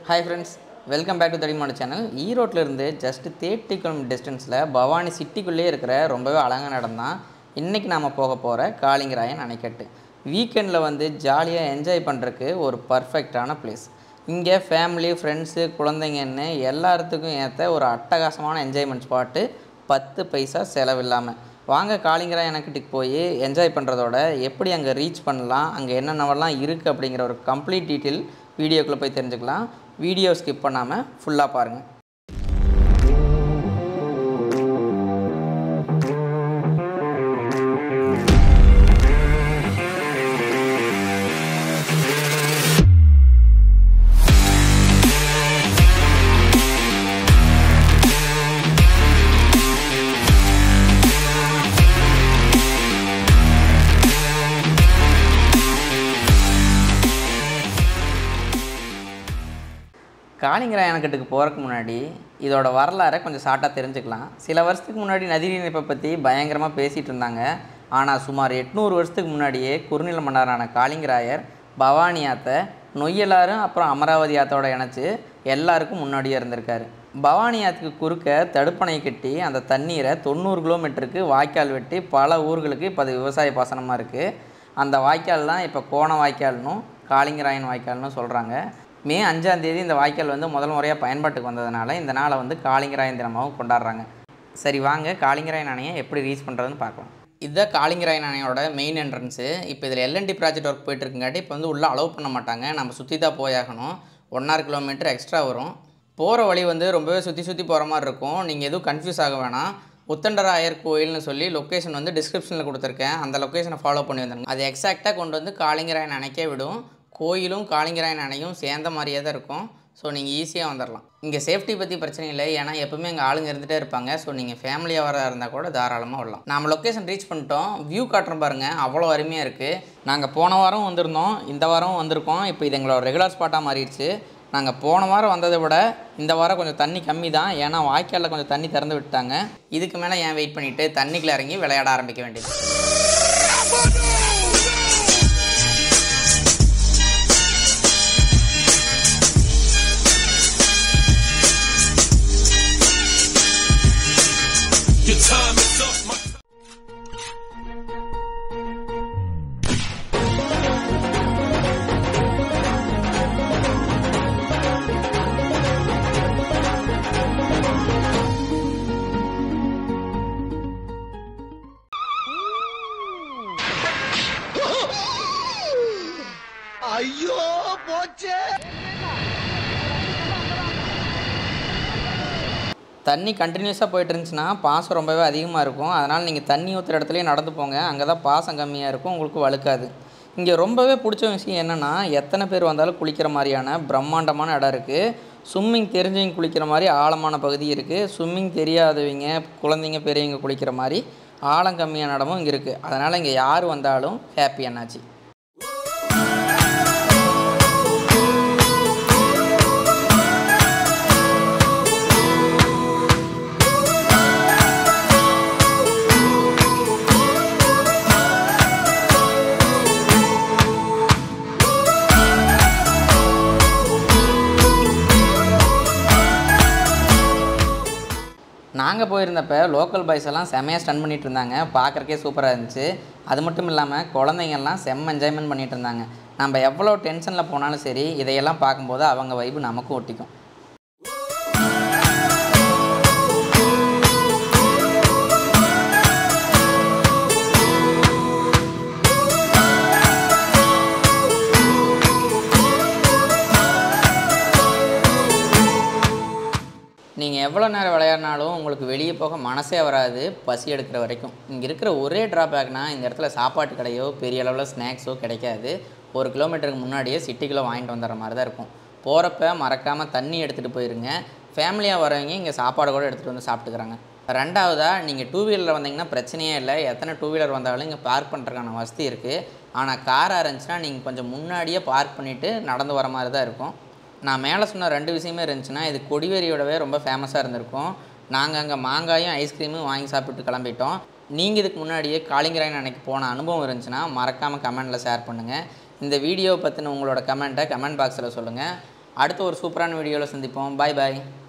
hi friends welcome back to Thadimadu channel ஈரோட்டிலேருந்து just thirty kilometer டிஸ்டன்ஸில் பவானி சிட்டிக்குள்ளேயே இருக்கிற ரொம்பவே அழகான இடம் தான் இன்றைக்கி நாம் போக போகிற காளிங்கராயன் அணைக்கட்டு வீக்கெண்டில் வந்து ஜாலியாக என்ஜாய் பண்ணுறதுக்கு ஒரு பர்ஃபெக்டான பிளேஸ் இங்கே ஃபேமிலி ஃப்ரெண்ட்ஸு குழந்தைங்கன்னு எல்லாத்துக்கும் ஏற்ற ஒரு அட்டகாசமான என்ஜாய்மெண்ட் ஸ்பாட்டு பத்து பைசா செலவில்லாமல் வாங்க காளிங்கராயன் அணைக்கட்டுக்கு போய் என்ஜாய் பண்ணுறதோட எப்படி அங்கே ரீச் பண்ணலாம் அங்கே என்னென்னவெல்லாம் இருக்குது அப்படிங்கிற ஒரு கம்ப்ளீட் டீட்டெயில் வீடியோக்குள்ளே போய் தெரிஞ்சுக்கலாம் வீடியோ ஸ்கிப் பண்ணாமல் ஃபுல்லாக பாருங்கள் காளிங்கராய அணைக்கட்டுக்கு போகிறதுக்கு முன்னாடி இதோட வரலாறை கொஞ்சம் ஷார்ட்டாக தெரிஞ்சுக்கலாம் சில வருஷத்துக்கு முன்னாடி நதி இணைப்பை பற்றி பயங்கரமாக பேசிகிட்டு இருந்தாங்க ஆனால் சுமார் எட்நூறு வருஷத்துக்கு முன்னாடியே குறுநில மன்னரான காளிங்கராயர் பவானி ஆத்தை நொய்யலாரும் அப்புறம் அமராவதி ஆத்தோட இணைச்சு எல்லாருக்கும் முன்னாடியே இருந்திருக்காரு பவானி ஆற்றுக்கு குறுக்க தடுப்பணை கட்டி அந்த தண்ணீரை தொண்ணூறு கிலோமீட்டருக்கு வாய்க்கால் வெட்டி பல ஊர்களுக்கு இப்போ அது விவசாய பாசனமாக இருக்குது அந்த வாய்க்கால் தான் இப்போ கோண வாய்க்கால்னும் காளிங்கராயன் வாய்க்கால்னு சொல்கிறாங்க மே அஞ்சாம் தேதி இந்த வாய்க்கால் வந்து முதல் முறையாக பயன்பாட்டுக்கு வந்ததுனால இந்த நாளை வந்து காளிங்கராயன் தினமாகவும் கொண்டாடுறாங்க சரி வாங்க காளிங்கராயன் அணையை எப்படி ரீச் பண்ணுறதுன்னு பார்க்கலாம் இதுதான் காளிங்கராயன் அணையோட மெயின் என்ட்ரன்ஸு இப்போ இதில் எல்என்டி ப்ராஜெக்ட் ஒர்க் போயிட்டுருக்குங்காட்டி இப்போ வந்து உள்ளே அலோவ் பண்ண மாட்டாங்க நம்ம சுற்றி தான் போயாகணும் ஒன்றரை கிலோமீட்டர் எக்ஸ்ட்ரா வரும் போகிற வழி வந்து ரொம்பவே சுற்றி சுற்றி போகிற மாதிரி இருக்கும் நீங்கள் எதுவும் கன்ஃபியூஸ் ஆக வேணாம் உத்தண்டராயர் கோயில்னு சொல்லி லொக்கேஷன் வந்து டிஸ்கிரிப்ஷனில் கொடுத்துருக்கேன் அந்த லொக்கேஷனை ஃபாலோ பண்ணி வந்துருங்க அது எக்ஸாக்டாக கொண்டு வந்து காளிங்கராயன் அணைக்கே விடும் கோயிலும் காளிங்கராயன் அணையும் சேர்ந்த மாதிரியே தான் இருக்கும் ஸோ நீங்கள் ஈஸியாக வந்துடலாம் இங்கே சேஃப்டி பற்றி பிரச்சனை இல்லை ஏன்னா எப்பவுமே இங்கே ஆளுங்க இருந்துகிட்டே இருப்பாங்க ஸோ நீங்கள் ஃபேமிலியாக வர இருந்தால் கூட தாராளமாக வரலாம் நம்ம லொக்கேஷன் ரீச் பண்ணிட்டோம் வியூ காட்டுறோம் பாருங்கள் அவ்வளோ அருமையாக இருக்குது நாங்கள் போன வாரம் வந்திருந்தோம் இந்த வாரம் வந்திருக்கோம் இப்போ இது எங்களோட ரெகுலர் ஸ்பாட்டாக மாறிடுச்சு நாங்கள் போன வாரம் வந்ததை விட இந்த வாரம் கொஞ்சம் தண்ணி கம்மி தான் ஏன்னா வாய்க்காலில் கொஞ்சம் தண்ணி திறந்து விட்டாங்க இதுக்கு மேலே ஏன் வெயிட் பண்ணிவிட்டு தண்ணிக்குள்ளே இறங்கி விளையாட ஆரம்பிக்க வேண்டியது Your time is up, my ஐயோ போச்சே தண்ணி கண்டினியூஸாக போயிட்டு இருந்துச்சுன்னா பாசம் ரொம்பவே அதிகமாக இருக்கும் அதனால் நீங்கள் தண்ணி ஊற்றுற இடத்துலையே நடந்து போங்க அங்கே தான் பாசம் கம்மியாக இருக்கும் உங்களுக்கு வழுக்காது இங்கே ரொம்பவே பிடிச்ச விஷயம் என்னென்னா எத்தனை பேர் வந்தாலும் குளிக்கிற மாதிரியான பிரம்மாண்டமான இடம் இருக்குது ஸ்விம்மிங் தெரிஞ்சவங்க குளிக்கிற மாதிரி ஆழமான பகுதி இருக்குது ஸ்விம்மிங் தெரியாதவங்க குழந்தைங்க பெரியவங்க குளிக்கிற மாதிரி ஆழம் கம்மியான இடமும் இங்கே இருக்குது அதனால் இங்கே யார் வந்தாலும் ஹாப்பி என்னாச்சு நாங்கள் போயிருந்தப்ப லோக்கல் பாய்ஸ் எல்லாம் செம்மையாக ஸ்டன் பண்ணிட்டு இருந்தாங்க பார்க்குறக்கே சூப்பராக இருந்துச்சு அது மட்டும் இல்லாமல் குழந்தைங்கள்லாம் செம்ம என்ஜாய்மெண்ட் பண்ணிட்டு இருந்தாங்க நம்ம எவ்வளோ டென்ஷனில் போனாலும் சரி இதையெல்லாம் பார்க்கும்போது அவங்க வைப்பு நமக்கும் ஒட்டிக்கும் நீங்கள் எவ்வளோ நேரம் விளையாடினாலும் உங்களுக்கு வெளியே போக மனசே வராது பசி எடுக்கிற வரைக்கும் இங்கே இருக்கிற ஒரே ட்ராபேக்னா இந்த இடத்துல சாப்பாட்டு கடையோ பெரிய அளவில் ஸ்நாக்ஸோ கிடைக்காது ஒரு கிலோமீட்டருக்கு முன்னாடியே சிட்டிக்குள்ளே வாங்கிட்டு வந்துடுற மாதிரி தான் இருக்கும் போகிறப்ப மறக்காமல் தண்ணி எடுத்துகிட்டு போயிருங்க ஃபேமிலியாக வரவங்க இங்கே சாப்பாடு கூட எடுத்துகிட்டு வந்து சாப்பிட்டுக்கிறாங்க ரெண்டாவதாக நீங்கள் டூ வீலரில் வந்தீங்கன்னா பிரச்சனையே இல்லை எத்தனை டூ வீலர் வந்தாலும் இங்கே பார்க் பண்ணுறதுக்கான வசதி இருக்குது ஆனால் காராக இருந்துச்சுன்னா நீங்கள் கொஞ்சம் முன்னாடியே பார்க் பண்ணிவிட்டு நடந்து வர மாதிரி தான் இருக்கும் நான் மேலே சொன்ன ரெண்டு விஷயமே இருந்துச்சுன்னா இது கொடிவேரியோடவே ரொம்ப ஃபேமஸாக இருந்திருக்கும் நாங்கள் அங்கே மாங்காயும் ஐஸ்கிரீமும் வாங்கி சாப்பிட்டு கிளம்பிட்டோம் நீங்கள் இதுக்கு முன்னாடியே காளிங்கராயன் அன்னைக்கு போன அனுபவம் இருந்துச்சுன்னா மறக்காமல் கமெண்ட்டில் ஷேர் பண்ணுங்கள் இந்த வீடியோவை பற்றின உங்களோட கமெண்ட்டை கமெண்ட் பாக்ஸில் சொல்லுங்கள் அடுத்த ஒரு சூப்பரான வீடியோவில் சந்திப்போம் பாய் பாய்